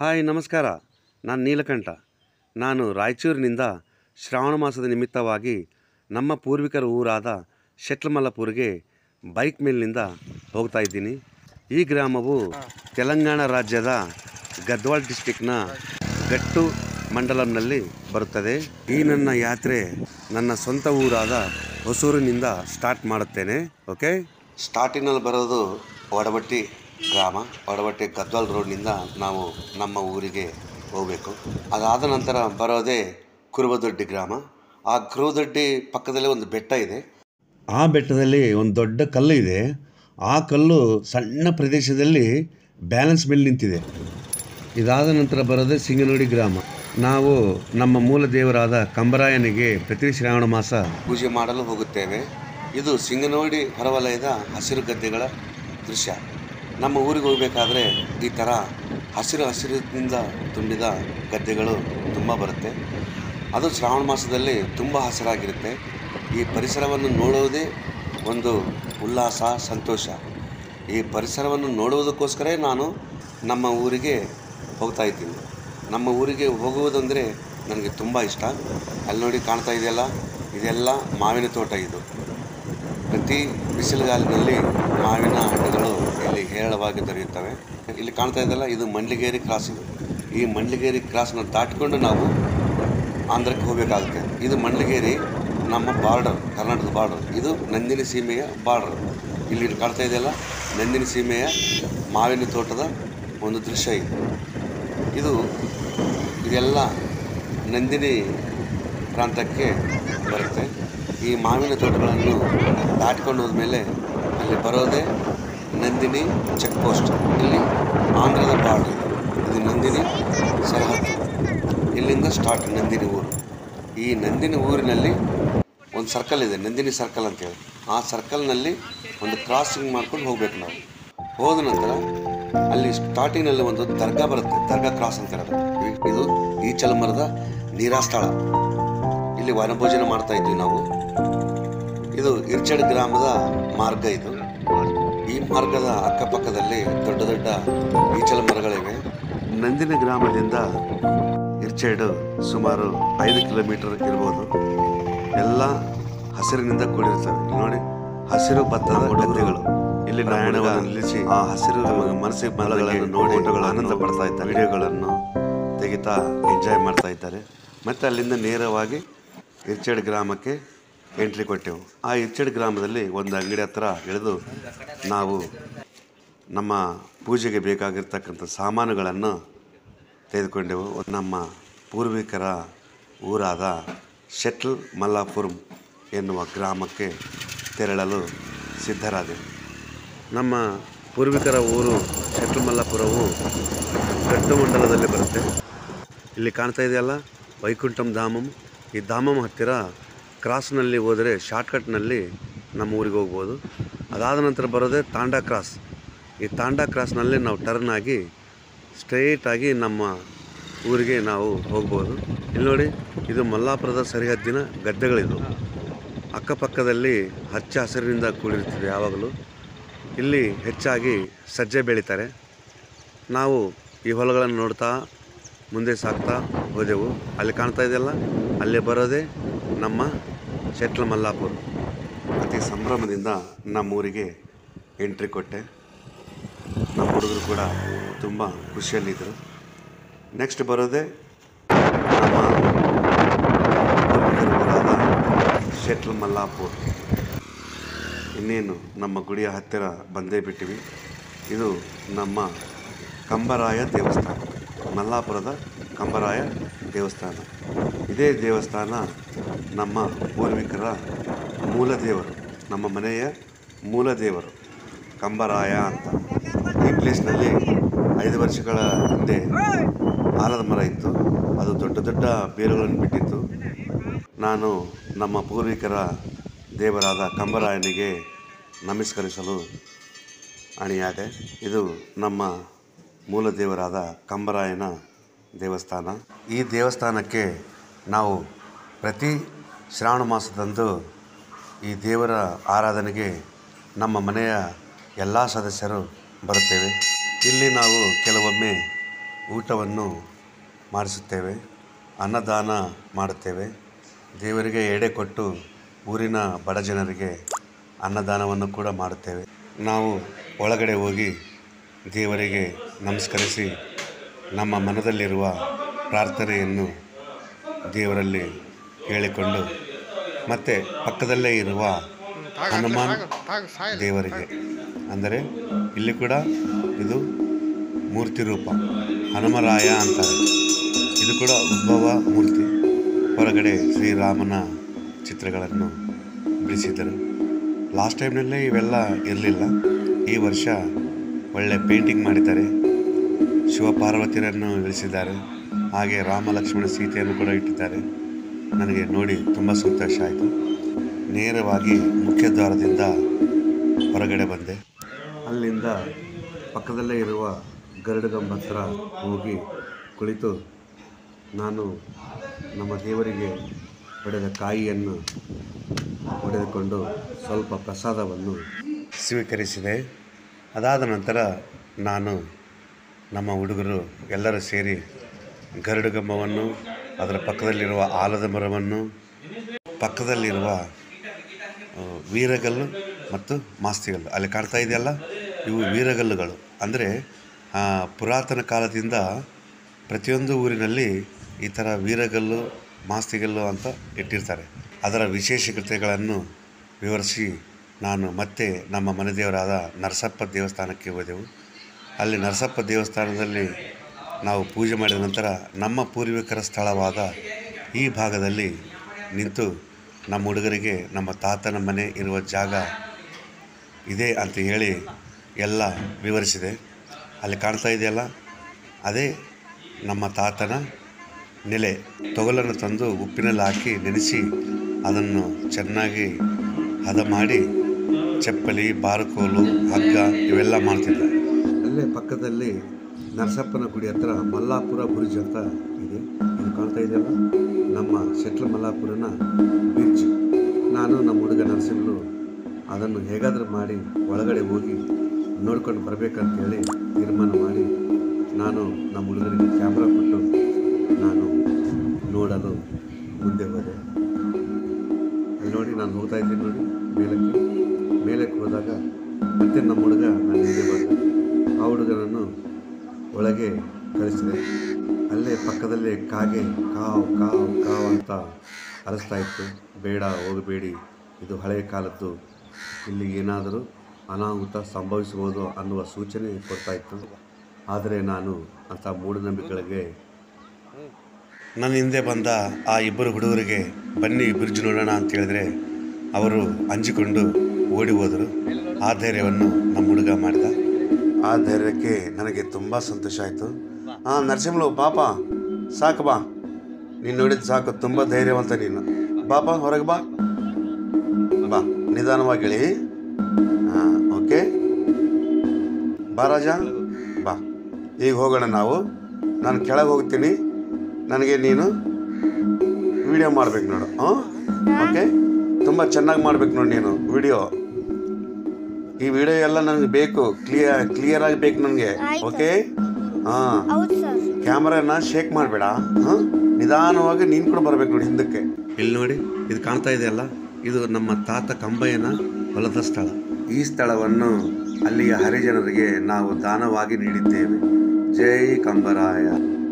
Hi ನಮಸ್ಕಾರ ನಾನು ನೀಲಕಂಠ ನಾನು ರಾಯಚೂರಿನಿಂದ ಶ್ರಾವಣ ಮಾಸದ ನಿಮಿತ್ತವಾಗಿ ನಮ್ಮ ಪೂರ್ವಿಕರ ಊರಾದ ಶೆಟ್ಲಮಲ್ಲಪುರ್ಗೆ ಬೈಕ್ ಮೇಲಿನಿಂದ ಹೋಗ್ತಾ ಇದ್ದೀನಿ ಈ ಗ್ರಾಮವು ತೆಲಂಗಾಣ ರಾಜ್ಯದ ಗದ್ವಾಳ ಡಿಸ್ಟಿಕ್ನ ಗಟ್ಟು ಮಂಡಲಂನಲ್ಲಿ ಬರುತ್ತದೆ ಈ ನನ್ನ ಯಾತ್ರೆ ನನ್ನ ಸ್ವಂತ ಊರಾದ ಹೊಸೂರಿನಿಂದ ಸ್ಟಾರ್ಟ್ ಮಾಡುತ್ತೇನೆ ಓಕೆ ಸ್ಟಾರ್ಟಿನಲ್ಲಿ ಬರೋದು ವಡಬಟ್ಟಿ ಗ್ರಾಮ ವಡಬಟ್ಟಿ ಗದ್ವಾಲ್ ರೋಡ್ನಿಂದ ನಾವು ನಮ್ಮ ಊರಿಗೆ ಹೋಗಬೇಕು ಅದಾದ ನಂತರ ಬರೋದೇ ಕುರುಬದೊಡ್ಡಿ ಗ್ರಾಮ ಆ ಕುರುಬದೊಡ್ಡಿ ಪಕ್ಕದಲ್ಲೇ ಒಂದು ಬೆಟ್ಟ ಇದೆ ಆ ಬೆಟ್ಟದಲ್ಲಿ ಒಂದು ದೊಡ್ಡ ಕಲ್ಲು ಇದೆ ಆ ಕಲ್ಲು ಸಣ್ಣ ಪ್ರದೇಶದಲ್ಲಿ ಬ್ಯಾಲೆನ್ಸ್ ಮೇಲೆ ನಿಂತಿದೆ ಇದಾದ ನಂತರ ಬರೋದೇ ಸಿಂಗನೂಡಿ ಗ್ರಾಮ ನಾವು ನಮ್ಮ ಮೂಲ ದೇವರಾದ ಕಂಬರಾಯನಿಗೆ ಪ್ರತಿ ಶ್ರಾವಣ ಮಾಸ ಪೂಜೆ ಮಾಡಲು ಹೋಗುತ್ತೇವೆ ಇದು ಸಿಂಗನೋಡಿ ಹೊರವಲಯದ ಹಸಿರು ಗದ್ದೆಗಳ ದೃಶ್ಯ ನಮ್ಮ ಊರಿಗೆ ಹೋಗಬೇಕಾದ್ರೆ ಈ ಥರ ಹಸಿರು ಹಸಿರಿನಿಂದ ತುಂಬಿದ ಗದ್ದೆಗಳು ತುಂಬ ಬರುತ್ತೆ ಅದು ಶ್ರಾವಣ ಮಾಸದಲ್ಲಿ ತುಂಬ ಹಸಿರಾಗಿರುತ್ತೆ ಈ ಪರಿಸರವನ್ನು ನೋಡುವುದೇ ಒಂದು ಉಲ್ಲಾಸ ಸಂತೋಷ ಈ ಪರಿಸರವನ್ನು ನೋಡುವುದಕ್ಕೋಸ್ಕರ ನಾನು ನಮ್ಮ ಊರಿಗೆ ಹೋಗ್ತಾ ಇದ್ದೀನಿ ನಮ್ಮ ಊರಿಗೆ ಹೋಗುವುದಂದರೆ ನನಗೆ ತುಂಬ ಇಷ್ಟ ಅಲ್ಲಿ ನೋಡಿ ಕಾಣ್ತಾ ಇದೆಯಲ್ಲ ಇದೆಲ್ಲ ಮಾವಿನ ತೋಟ ಇದು ಪ್ರತಿ ಬಿಸಿಲುಗಾಲಿನಲ್ಲಿ ಮಾವಿನ ಹಣ್ಣುಗಳು ಇಲ್ಲಿ ಹೇರಳವಾಗಿ ದೊರೆಯುತ್ತವೆ ಇಲ್ಲಿ ಕಾಣ್ತಾ ಇದೆಯಲ್ಲ ಇದು ಮಂಡ್ಲಿಗೇರಿ ಕ್ರಾಸ್ ಇದು ಈ ಮಂಡ್ಲಿಗೇರಿ ಕ್ರಾಸ್ನ ದಾಟಿಕೊಂಡು ನಾವು ಆಂಧ್ರಕ್ಕೆ ಹೋಗಬೇಕಾಗುತ್ತೆ ಇದು ಮಂಡ್ಲಿಗೇರಿ ನಮ್ಮ ಬಾರ್ಡರ್ ಕರ್ನಾಟಕದ ಬಾರ್ಡರ್ ಇದು ನಂದಿನಿ ಸೀಮೆಯ ಬಾರ್ಡರ್ ಇಲ್ಲಿ ಕಾಣ್ತಾ ಇದೆಯಲ್ಲ ನಂದಿನಿ ಸೀಮೆಯ ಮಾವಿನ ತೋಟದ ಒಂದು ದೃಶ್ಯ ಇದು ಇದು ಇದೆಲ್ಲ ನಂದಿನಿ ಪ್ರಾಂತಕ್ಕೆ ಬರುತ್ತೆ ಈ ಮಾವಿನ ತೋಟಗಳನ್ನು ದಾಟ್ಕೊಂಡು ಹೋದ್ಮೇಲೆ ಅಲ್ಲಿ ಬರೋದೇ ನಂದಿನಿ ಚೆಕ್ ಪೋಸ್ಟ್ ಇಲ್ಲಿ ಆಂಧ್ರದ ಬಾರ್ಡರ್ ಇದು ನಂದಿನಿ ಸರಹದ್ದು ಇಲ್ಲಿಂದ ಸ್ಟಾರ್ಟ್ ನಂದಿನಿ ಊರು ಈ ನಂದಿನಿ ಊರಿನಲ್ಲಿ ಒಂದು ಸರ್ಕಲ್ ಇದೆ ನಂದಿನಿ ಸರ್ಕಲ್ ಅಂತೇಳಿ ಆ ಸರ್ಕಲ್ನಲ್ಲಿ ಒಂದು ಕ್ರಾಸಿಂಗ್ ಮಾಡ್ಕೊಂಡು ಹೋಗ್ಬೇಕು ನಾವು ಹೋದ ನಂತರ ಅಲ್ಲಿ ಸ್ಟಾರ್ಟಿಂಗ್ನಲ್ಲಿ ಒಂದು ದರ್ಗಾ ಬರುತ್ತೆ ದರ್ಗಾ ಕ್ರಾಸ್ ಅಂತ ಹೇಳೋದು ಇ- ಇದು ಈ ಚಲಮರದ ನೀರಾಸ್ಥಳ ಇಲ್ಲಿ ವನಭೋಜನ ಮಾಡ್ತಾ ಇದ್ವಿ ನಾವು ಇದು ಇರ್ಚಡ್ ಗ್ರಾಮದ ಮಾರ್ಗ ಇದು ಈ ಮಾರ್ಗದ ಅಕ್ಕಪಕ್ಕದಲ್ಲಿ ದೊಡ್ಡ ದೊಡ್ಡ ಈಚಲ ಮರಗಳಿವೆ ನಂದಿನ ಗ್ರಾಮದಿಂದ ಇರ್ಚೇಡು ಸುಮಾರು ಐದು ಕಿಲೋಮೀಟರ್ ಇರ್ಬೋದು ಎಲ್ಲ ಹಸಿರಿನಿಂದ ಕೂಡಿರ್ತವೆ ಇಲ್ಲಿ ನೋಡಿ ಹಸಿರು ಭತ್ತದ ಗದ್ದೆಗಳು ಇಲ್ಲಿ ಪ್ರಯಾಣವನ್ನು ನಿಲ್ಲಿಸಿ ಆ ಹಸಿರು ಮನಸ್ಸಿಗೆ ಮಲಗಳನ್ನು ನೋಡಿ ಆನಂದ ಪಡ್ತಾ ಇದ್ದಾರೆ ವಿಡಿಯೋಗಳನ್ನು ತೆಗಿತಾ ಎಂಜಾಯ್ ಮಾಡ್ತಾ ಇದ್ದಾರೆ ಮತ್ತು ಅಲ್ಲಿಂದ ನೇರವಾಗಿ ಇರ್ಚೇಡ್ ಗ್ರಾಮಕ್ಕೆ ಎಂಟ್ರಿ ಕೊಟ್ಟೆವು ಆ ಇರ್ಚೇಡ್ ಗ್ರಾಮದಲ್ಲಿ ಒಂದು ಅಂಗಡಿ ಹತ್ರ ಇಳಿದು ನಾವು ನಮ್ಮ ಪೂಜೆಗೆ ಬೇಕಾಗಿರ್ತಕ್ಕಂಥ ಸಾಮಾನುಗಳನ್ನು ತೆಗೆದುಕೊಂಡೆವು ನಮ್ಮ ಪೂರ್ವಿಕರ ಊರಾದ ಶೆಟ್ಲ್ ಮಲ್ಲಾಪುರಂ ಎನ್ನುವ ಗ್ರಾಮಕ್ಕೆ ತೆರಳಲು ಸಿದ್ಧರಾದೆವು ನಮ್ಮ ಪೂರ್ವಿಕರ ಊರು ಶೆಟ್ಲ್ ಮಲ್ಲಾಪುರವು ಗಟ್ಟು ಮಂಡಲದಲ್ಲಿ ಬರುತ್ತೆ ಇಲ್ಲಿ ಕಾಣ್ತಾ ಇದೆಯಲ್ಲ ವೈಕುಂಠಂ ಧಾಮಂ ಈ ಧಾಮಂ ಹತ್ತಿರ ಕ್ರಾಸ್ನಲ್ಲಿ ಹೋದರೆ ಶಾರ್ಟ್ಕಟ್ನಲ್ಲಿ ನಮ್ಮ ಊರಿಗೆ ಹೋಗ್ಬೋದು ಅದಾದ ನಂತರ ಬರೋದೇ ತಾಂಡಾ ಕ್ರಾಸ್ ಈ ತಾಂಡಾ ಕ್ರಾಸ್ನಲ್ಲಿ ನಾವು ಟರ್ನ್ ಆಗಿ ಸ್ಟ್ರೈಟಾಗಿ ನಮ್ಮ ಊರಿಗೆ ನಾವು ಹೋಗ್ಬೋದು ಇಲ್ಲಿ ನೋಡಿ ಇದು ಮಲ್ಲಾಪುರದ ಸರಿಹದ್ದಿನ ಗದ್ದೆಗಳಿದು ಅಕ್ಕಪಕ್ಕದಲ್ಲಿ ಹಚ್ಚ ಹಸಿರಿನಿಂದ ಕೂಡಿರುತ್ತದೆ ಯಾವಾಗಲೂ ಇಲ್ಲಿ ಹೆಚ್ಚಾಗಿ ಸಜ್ಜೆ ಬೆಳೀತಾರೆ ನಾವು ಈ ಹೊಲಗಳನ್ನು ನೋಡ್ತಾ ಮುಂದೆ ಸಾಗ್ತಾ ಹೋದೆವು ಅಲ್ಲಿ ಕಾಣ್ತಾ ಇದೆಯಲ್ಲ ಅಲ್ಲಿ ಬರೋದೇ ನಮ್ಮ ಶೆಟ್ಲ ಮಲ್ಲಾಪುರ ಅತಿ ಸಂಭ್ರಮದಿಂದ ನಮ್ಮೂರಿಗೆ ಎಂಟ್ರಿ ಕೊಟ್ಟೆ ನಮ್ಮ ಹುಡುಗರು ಕೂಡ ತುಂಬ ಖುಷಿಯಲ್ಲಿದ್ದರು ನೆಕ್ಸ್ಟ್ ಬರೋದೇ ನಮ್ಮ ಪೂರ್ವಿಕರ ಊರಾದ ಶೆಟ್ಲ್ ಮಲ್ಲಾಪುರ್ ಇನ್ನೇನು ನಮ್ಮ ಗುಡಿಯ ಹತ್ತಿರ ಬಂದೇ ಬಿಟ್ಟಿವಿ ಇದು ನಮ್ಮ ಕಂಬರಾಯ ದೇವಸ್ಥಾನ ಮಲ್ಲಾಪುರದ ಕಂಬರಾಯ ದೇವಸ್ಥಾನ ಇದೇ ದೇವಸ್ಥಾನ ನಮ್ಮ ಪೂರ್ವಿಕರ ಮೂಲ ದೇವರು ನಮ್ಮ ಮನೆಯ ಮೂಲ ದೇವರು ಕಂಬರಾಯ ಅಂತ ಈ ಪ್ಲೇಸ್ನಲ್ಲಿ ಐದು ವರ್ಷಗಳ ಹಿಂದೆ ಆಲದ ಮರ ಇತ್ತು ಅದು ದೊಡ್ಡ ದೊಡ್ಡ ಬೇರುಗಳನ್ನು ಬಿಟ್ಟಿತ್ತು ನಾನು ನಮ್ಮ ಪೂರ್ವಿಕರ ದೇವರಾದ ಕಂಬರಾಯನಿಗೆ ನಮಸ್ಕರಿಸಲು ಅಣಿಯಾದೆ ಇದು ನಮ್ಮ ಮೂಲ ದೇವರಾದ ಕಂಬರಾಯನ ದೇವಸ್ಥಾನ ಈ ದೇವಸ್ಥಾನಕ್ಕೆ ನಾವು ಪ್ರತಿ ಶ್ರಾವಣ ಮಾಸದಂದು ಈ ದೇವರ ಆರಾಧನೆಗೆ ನಮ್ಮ ಮನೆಯ ಎಲ್ಲ ಸದಸ್ಯರು ಬರುತ್ತೇವೆ ಇಲ್ಲಿ ನಾವು ಕೆಲವೊಮ್ಮೆ ಊಟವನ್ನು ಮಾಡಿಸುತ್ತೇವೆ ಅನ್ನದಾನ ಮಾಡುತ್ತೇವೆ ದೇವರಿಗೆ ಎಡೆ ಕೊಟ್ಟು ಊರಿನ ಬಡ ಜನರಿಗೆ ಅನ್ನದಾನವನ್ನು ಕೂಡ ಮಾಡುತ್ತೇವೆ ನಾವು ಒಳಗಡೆ ಹೋಗಿ ದೇವರಿಗೆ ನಮಸ್ಕರಿಸಿ ನಮ್ಮ ಮನದಲ್ಲಿರುವ ಪ್ರಾರ್ಥನೆಯನ್ನು ದೇವರಲ್ಲಿ ಹೇಳಿಕೊಂಡು ಮತ್ತೆ ಪಕ್ಕದಲ್ಲೇ ಇರುವ ಹನುಮಾನ್ ದೇವರಿಗೆ ಅಂದರೆ ಇಲ್ಲಿ ಕೂಡ ಇದು ಮೂರ್ತಿ ರೂಪ ಹನುಮರಾಯ ಅಂತಾರೆ ಇದು ಕೂಡ ಉದ್ಭವ ಮೂರ್ತಿ ಹೊರಗಡೆ ಶ್ರೀರಾಮನ ಚಿತ್ರಗಳನ್ನು ಬಿಡಿಸಿದರು ಲಾಸ್ಟ್ ಟೈಮ್ನಲ್ಲೇ ಇವೆಲ್ಲ ಇರಲಿಲ್ಲ ಈ ವರ್ಷ ಒಳ್ಳೆ ಪೇಂಟಿಂಗ್ ಮಾಡಿದ್ದಾರೆ ಶಿವಪಾರ್ವತಿಯರನ್ನು ಇಳಿಸಿದ್ದಾರೆ ಹಾಗೆ ರಾಮ ಲಕ್ಷ್ಮಣ ಸೀತೆಯನ್ನು ಕೂಡ ಇಟ್ಟಿದ್ದಾರೆ ನನಗೆ ನೋಡಿ ತುಂಬ ಸಂತೋಷ ಆಯಿತು ನೇರವಾಗಿ ಮುಖ್ಯ ದ್ವಾರದಿಂದ ಹೊರಗಡೆ ಬಂದೆ ಅಲ್ಲಿಂದ ಪಕ್ಕದಲ್ಲೇ ಇರುವ ಗರುಡಗಂಬ ಹತ್ರ ಹೋಗಿ ಕುಳಿತು ನಾನು ನಮ್ಮ ದೇವರಿಗೆ ಹೊಡೆದ ಕಾಯಿಯನ್ನು ಹೊಡೆದುಕೊಂಡು ಸ್ವಲ್ಪ ಪ್ರಸಾದವನ್ನು ಸ್ವೀಕರಿಸಿದೆ ಅದಾದ ನಂತರ ನಾನು ನಮ್ಮ ಹುಡುಗರು ಎಲ್ಲರೂ ಸೇರಿ ಗರುಡಗಂಬವನ್ನು ಅದರ ಪಕ್ಕದಲ್ಲಿರುವ ಆಲದ ಮರವನ್ನು ಪಕ್ಕದಲ್ಲಿರುವ ಆ, ವೀರಗಲ್ಲು ಮತ್ತು ಮಾಸ್ತಿಗಲ್ಲು ಅಲ್ಲಿ ಕಾಣ್ತಾ ಇದೆಯಲ್ಲ ಇವು ವೀರಗಲ್ಲುಗಳು ಅಂದರೆ ಆ, ಪುರಾತನ ಕಾಲದಿಂದ ಪ್ರತಿಯೊಂದು ಊರಿನಲ್ಲಿ ಈ ಥರ ವೀರಗಲ್ಲು ಮಾಸ್ತಿಗಲ್ಲು ಅಂತ ಇಟ್ಟಿರ್ತಾರೆ ಅದರ ವಿಶೇಷತೆಗಳನ್ನು ವಿವರಿಸಿ ನಾನು ಮತ್ತೆ ನಮ್ಮ ಮನೆದೇವರಾದ ನರಸಪ್ಪ ದೇವಸ್ಥಾನಕ್ಕೆ ಹೋದೆವು ಅಲ್ಲಿ ನರಸಪ್ಪ ದೇವಸ್ಥಾನದಲ್ಲಿ ನಾವು ಪೂಜೆ ಮಾಡಿದ ನಂತರ ನಮ್ಮ ಪೂರ್ವಿಕರ ಸ್ಥಳವಾದ ಈ ಭಾಗದಲ್ಲಿ ನಿಂತು ನಮ್ಮ ಹುಡುಗರಿಗೆ ನಮ್ಮ ತಾತನ ಮನೆ ಇರುವ ಜಾಗ ಇದೆ ಅಂತ ಹೇಳಿ ಎಲ್ಲ ವಿವರಿಸಿದೆ ಅಲ್ಲಿ ಕಾಣ್ತಾ ಇದೆಯಲ್ಲ ಅದೇ ನಮ್ಮ ತಾತನ ನೆಲೆ ತೊಗಲನ್ನು ತಂದು ಉಪ್ಪಿನಲ್ಲಿ ಹಾಕಿ ನೆನೆಸಿ ಅದನ್ನು ಚೆನ್ನಾಗಿ ಹದ ಮಾಡಿ ಚಪ್ಪಲಿ ಬಾರುಕೋಲು ಹಗ್ಗ ಇವೆಲ್ಲ ಮಾಡ್ತಿದ್ದ ಅಲ್ಲೇ ಪಕ್ಕದಲ್ಲಿ ನರಸಪ್ಪನ ಗುಡಿ ಹತ್ರ ಮಲ್ಲಾಪುರ ಬ್ರಿಡ್ಜ್ ಅಂತ ಇದೆ ಇದು ಕಾಣ್ತಾ ಇದೆಯಲ್ಲ ನಮ್ಮ ಶೆಟ್ಲ ಮಲ್ಲಾಪುರನ ಬ್ರಿಡ್ಜ್ ನಾನು ನಮ್ಮ ಹುಡುಗ ನರಸಿಂಹನು ಅದನ್ನು ಹೇಗಾದರೂ ಮಾಡಿ ಒಳಗಡೆ ಹೋಗಿ ನೋಡ್ಕೊಂಡು ಬರಬೇಕಂತೇಳಿ ತೀರ್ಮಾನ ಮಾಡಿ ನಾನು ನಮ್ಮ ಹುಡುಗರಿಗೆ ಕ್ಯಾಮ್ರಾ ಕೊಟ್ಟು ನಾನು ನೋಡಲು ಮುಂದೆ ಹೋದೆ ಅಲ್ಲಿ ನೋಡಿ ನಾನು ಹೋಗ್ತಾ ಇದ್ದೀನಿ ನೋಡಿ ಮೇಲಕ್ಕೆ ಮೇಲಕ್ಕೆ ಹೋದಾಗ ಮತ್ತೆ ನಮ್ಮ ಹುಡುಗ ನಾನು ಹಿಂದೆ ಬಂದ ಆ ಹುಡುಗನನ್ನು ಒಳಗೆ ಕಳಿಸಿದೆ ಅಲ್ಲೇ ಪಕ್ಕದಲ್ಲೇ ಕಾಗೆ ಕಾವ್ ಕಾವ್ ಕಾವ್ ಅಂತ ಅರಸ್ತಾ ಇತ್ತು ಬೇಡ ಹೋಗಬೇಡಿ ಇದು ಹಳೆಯ ಕಾಲದ್ದು ಇಲ್ಲಿ ಏನಾದರೂ ಅನಾಹುತ ಸಂಭವಿಸಬಹುದು ಅನ್ನುವ ಸೂಚನೆ ಕೊಡ್ತಾ ಇತ್ತು ಆದರೆ ನಾನು ಅಂಥ ಮೂಢನಂಬಿಕೆಗಳಿಗೆ ನನ್ನ ಹಿಂದೆ ಬಂದ ಆ ಇಬ್ಬರು ಹುಡುಗರಿಗೆ ಬನ್ನಿ ಬ್ರಿಡ್ಜ್ ನೋಡೋಣ ಅಂತ ಹೇಳಿದ್ರೆ ಅವರು ಅಂಜಿಕೊಂಡು ಓಡಿ ಹೋದರು ಆ ಧೈರ್ಯವನ್ನು ನಮ್ಮ ಹುಡುಗ ಮಾಡಿದ ಆ ಧೈರ್ಯಕ್ಕೆ ನನಗೆ ತುಂಬ ಸಂತೋಷ ಆಯಿತು ಹಾಂ ನರಸಿಂಹಲು ಪಾಪ ಸಾಕು ಬಾ ನೀನು ನೋಡಿದ ಸಾಕು ತುಂಬ ಧೈರ್ಯವಂತ ನೀನು ಬಾಪ ಹೊರಗೆ ಬಾ ಬಾ ನಿಧಾನವಾಗಿ ಹೇಳಿ ಹಾಂ ಓಕೆ ಬಾ ರಾಜ ಬಾ ಈಗ ಹೋಗೋಣ ನಾವು ನಾನು ಕೆಳಗೆ ಹೋಗ್ತೀನಿ ನನಗೆ ನೀನು ವಿಡಿಯೋ ಮಾಡ್ಬೇಕು ನೋಡು ಹಾಂ ಓಕೆ ತುಂಬ ಚೆನ್ನಾಗಿ ಮಾಡ್ಬೇಕು ನೋಡಿ ನೀನು ವಿಡಿಯೋ ಈ ವಿಡಿಯೋ ಎಲ್ಲ ನನಗೆ ಬೇಕು ಕ್ಲಿಯರ್ ಕ್ಲಿಯರ್ ಆಗಿ ಬೇಕು ನನಗೆ ಆಯ್ತು. ಓಕೆ ಹಾಂ ಹೌದು ಸರ್ ಕ್ಯಾಮ್ರಾನ ಶೇಕ್ ಮಾಡಬೇಡ ಹಾಂ ನಿಧಾನವಾಗಿ ನೀನು ಕೂಡ ಬರಬೇಕು ನೋಡಿ ಹಿಂದಕ್ಕೆ ಇಲ್ಲಿ ನೋಡಿ ಇದು ಕಾಣ್ತಾ ಇದೆಯಲ್ಲ ಇದು ನಮ್ಮ ತಾತ ಕಂಬಯ್ಯನ ಹೊಲದ ಸ್ಥಳ ಈ ಸ್ಥಳವನ್ನು ಅಲ್ಲಿಯ ಹರಿಜನರಿಗೆ ನಾವು ದಾನವಾಗಿ ನೀಡಿದ್ದೇವೆ ಜೈ ಕಂಬರಾಯ